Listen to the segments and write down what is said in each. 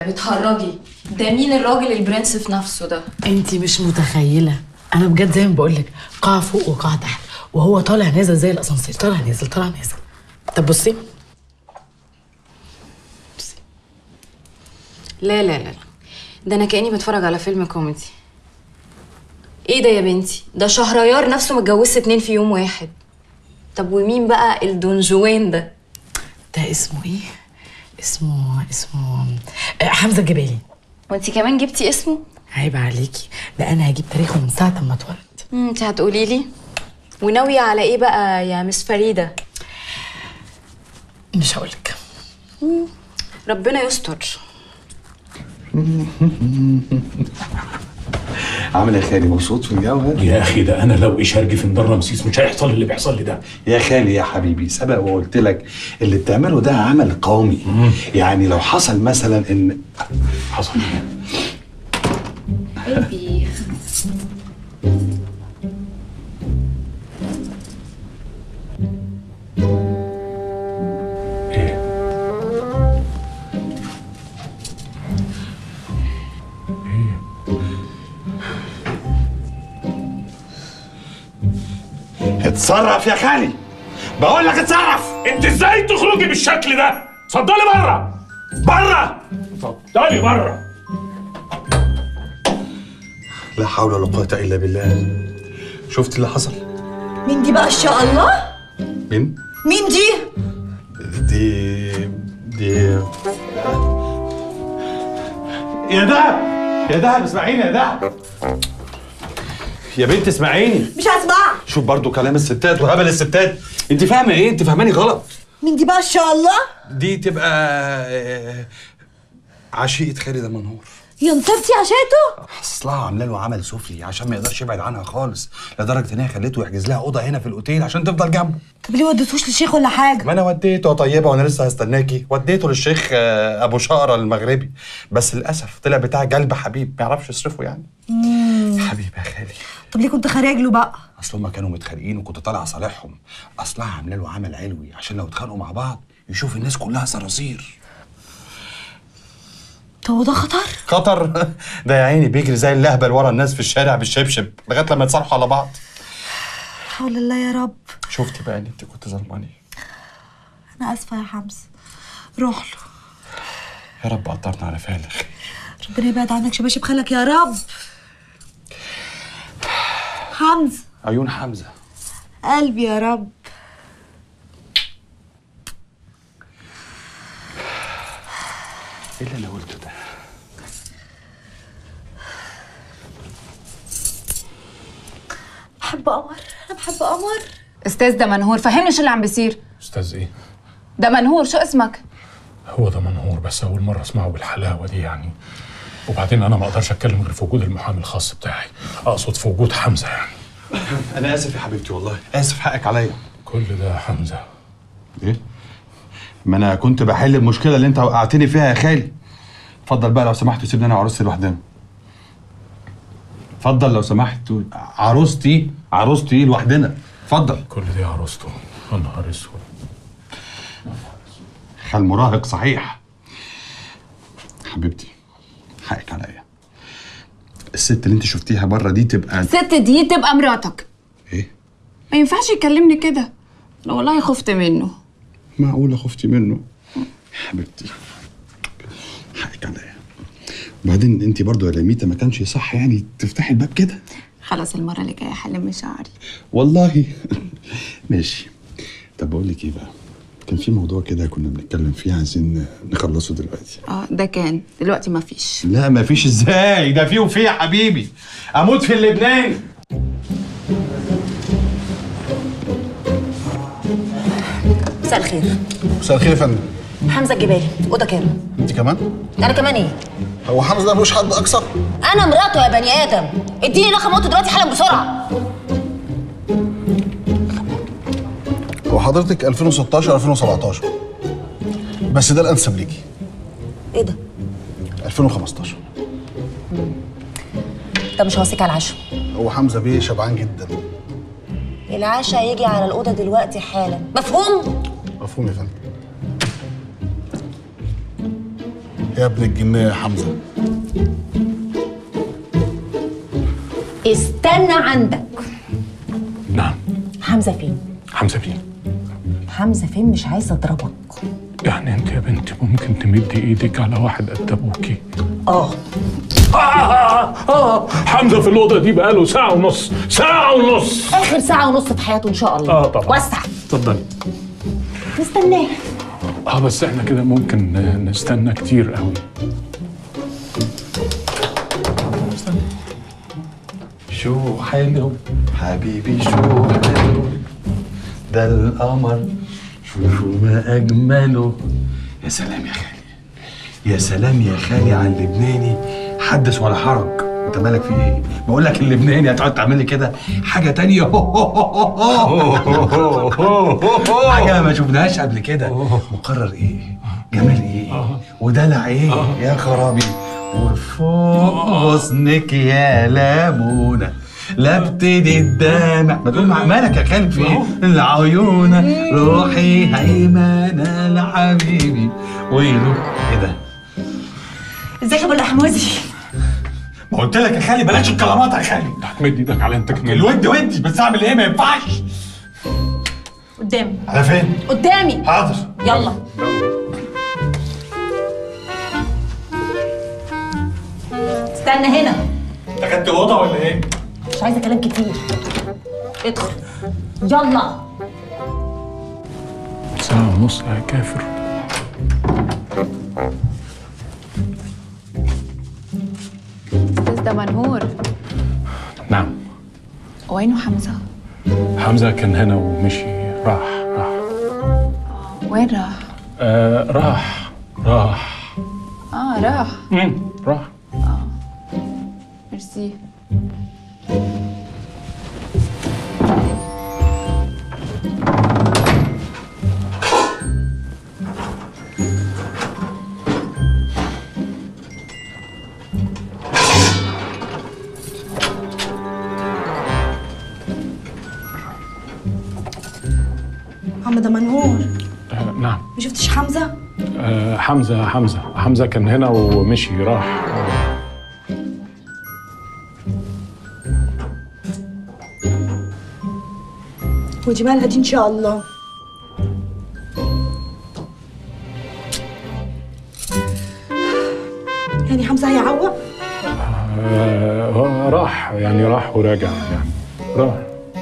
بتهرجي ده مين الراجل البرنس في نفسه ده انت مش متخيله انا بجد زي ما بقول لك قاع فوق وقاع تحت وهو طالع نازل زي الاسانسير طالع نازل طالع نازل طب بصي بصي. لا لا لا لا. ده انا كاني بتفرج على فيلم كوميدي ايه ده يا بنتي ده شهريار نفسه متجوزت اتنين في يوم واحد طب ومين بقى الدونجوان ده ده اسمه ايه اسمه اسمه آه، حمزه الجبالي وانت كمان جبتي اسمه عيب عليكي ده انا هجيب تاريخه من ساعه ما اتولد مم، انت هتقولي لي وناويه على ايه بقى يا مس فريده مش هقولك ربنا يستر عامل يا خالي مبسوط في الجو هذا يا اخي ده انا لو اشارجي في مدار رمسيس مش هيحصل لي اللي بيحصل لي ده يا خالي يا حبيبي سبق وقلت لك اللي بتعمله ده عمل قومي يعني لو حصل مثلا ان حصل ايه بيبي ايه اتصرف يا خالي بقول لك اتصرف انت ازاي تخرجي بالشكل ده اتفضلي بره بره اتفضلي بره لا حول ولا قوة إلا بالله شفت اللي حصل؟ مين دي بقى ان شاء الله مين؟ مين دي دي دي يا دهب يا دهب اسمعيني يا دهب يا بنت اسمعيني مش هسمع شوف برضو كلام الستات وهبل الستات انت فاهمه ايه انت فاهماني غلط مين دي بقى ان شاء الله دي تبقى آه، عشيقة خالد المنهور يا نصرتي عشاته اصلها عامله له عمل سفلي عشان ما يقدرش يبعد عنها خالص لدرجه ان هي خليته يحجز لها اوضه هنا في الاوتيل عشان تفضل جنبه طب ليه وديتوش للشيخ ولا حاجه ما انا وديته يا طيبه وانا لسه هستناكي وديته للشيخ آه، ابو شقره المغربي بس للاسف طلع بتاع قلب حبيب ما يعرفش يصرفه يعني حبيب يا خالي طب ليه كنت خارج له بقى اصل هما كانوا متخانقين وكنت طالع صالحهم اصلها عامله له عمل علوي عشان لو اتخانقوا مع بعض يشوف الناس كلها صراصير طب وده خطر خطر ده يا عيني بيجري زي اللهبل ورا الناس في الشارع بالشبشب لغايه لما يتصالحوا على بعض حول الله يا رب شفتي بقى ان انت كنت ظلماني انا اسفه يا حمزه روح له يا رب قدرنا على فعل الخير ربنا يبعد عنك شباشب خلك يا رب حمزه عيون حمزه قلبي يا رب ايه اللي انا قلته ده بحب قمر انا بحب قمر استاذ ده منهور فهمني شو اللي عم بيصير استاذ ايه ده منهور شو اسمك هو ده منهور بس اول مره اسمعه بالحلاوه دي يعني وبعدين انا ما اقدرش اتكلم غير في وجود المحامي الخاص بتاعي اقصد في وجود حمزه يعني انا اسف يا حبيبتي والله اسف حقك عليا كل ده حمزه ايه ما انا كنت بحل المشكله اللي انت وقعتني فيها يا خالي اتفضل بقى لو سمحت سيبني انا وعروستي لوحدنا اتفضل لو سمحت عروستي عروستي لوحدنا اتفضل كل دي عروسته يا نهار اسود خال مراهق صحيح حبيبتي حقك عليا الست اللي انت شفتيها بره دي تبقى الست دي تبقى مراتك ايه ما ينفعش يكلمني كده لا والله خفت منه معقولة خفتي منه حبيبتي حقك عليا وبعدين انت برضو يا لميتة ما كانش صح يعني تفتحي الباب كده خلاص المره اللي جايه هلم شعري والله ماشي طب بقول لك ايه بقى كان في موضوع كده كنا بنتكلم فيه عايزين نخلصه دلوقتي اه ده كان دلوقتي ما فيش لا ما فيش ازاي ده فيه وفيه يا حبيبي اموت في اللبناني مساء الخير مساء الخير يا فندم حمزه الجبالي اوضه كام انت كمان انا كمان ايه هو حمزه ده ملوش حد اكثر انا مراته يا بني ادم اديني رقم اوضته دلوقتي حالا بسرعه هو حضرتك 2016 2017 بس ده الانسب ليكي ايه ده 2015 طب مش هوصيك على العشاء هو حمزه بيه شبعان جدا العشاء يجي على الاوضه دلوقتي حالا مفهوم مفهوم يا فندم يا ابن الجنيه يا حمزه استنى عندك نعم حمزه فين حمزه فين حمزه فين مش عايزه اضربك يعني انت يا بنتي ممكن تمدي ايدك على واحد قد ابوكي اه آه آه آه حمزه في الاوضه دي بقاله ساعه ونص ساعه ونص اخر ساعه ونص في حياته ان شاء الله اه طبعا وسع اتفضلي مستناه اه بس احنا كده ممكن نستنى كتير قوي شو حلو حبيبي شو حلو ده القمر شوفوا ما اجمله يا سلام يا خالي يا سلام يا خالي على اللبناني حدث ولا حرج انت مالك في ايه بقول لك اللبناني هتقعد تعمل لي كده حاجه تانية حاجه ما شفناهاش قبل كده مقرر ايه جمال ايه ودلع ايه يا خرابي وفوق غصنك يا ليمونه لا ابتدي الدمع ما تقول مع- مالك يا خالد في ايه العيونه روحي هيمنه لحبيبي ويلو ايه ده ازيك يا ابو الاحمدي ما قلت لك يا خالي بلاش الكلامات يا خالي هتمد ايدك على انت كمان الود ودي بس اعمل ايه ما ينفعش قدامي على فين قدامي حاضر يلا استنى هنا انت خدت اوضه ولا ايه مش عايزه كلام كتير ادخل يلا ساعه ونص يا كافر استاذ ده منهور نعم وينه حمزه حمزه كان هنا ومشي راح راح وين راح آه راح راح اه راح مم. راح ميرسي محمد منهور آه نعم ما شفتش حمزه آه حمزه حمزه حمزه كان هنا ومشي راح وجمالها دي ان شاء الله يعني حمزه هيعوق آه هو راح يعني راح وراجع يعني راح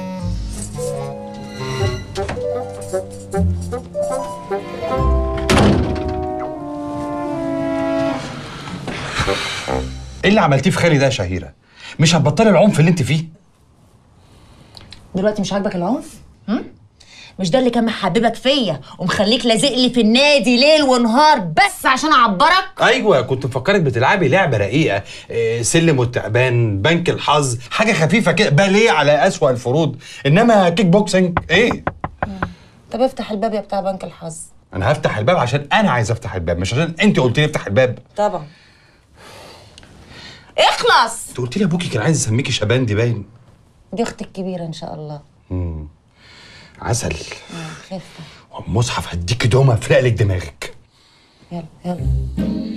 ايه اللي عملتيه في خالي ده يا شهيره مش هتبطلي العنف اللي انت فيه دلوقتي مش عاجبك العنف؟ هم؟ مش ده اللي كان محببك فيا ومخليك لازق لي في النادي ليل ونهار بس عشان اعبرك؟ ايوه كنت مفكرك بتلعبي لعبه رقيقه إيه سلم والتعبان بنك الحظ حاجه خفيفه كده باليه على اسوأ الفروض انما كيك بوكسنج ايه طب افتح الباب يا بتاع بنك الحظ انا هفتح الباب عشان انا عايز افتح الباب مش عشان انت قلت لي افتح الباب طبعا اخلص انت قلت لي ابوكي كان عايز يسميكي شبندي باين دي اختي الكبيره ان شاء الله عسل آه، خفه والمصحف هديكي دومه افرق لك دماغك يلا يلا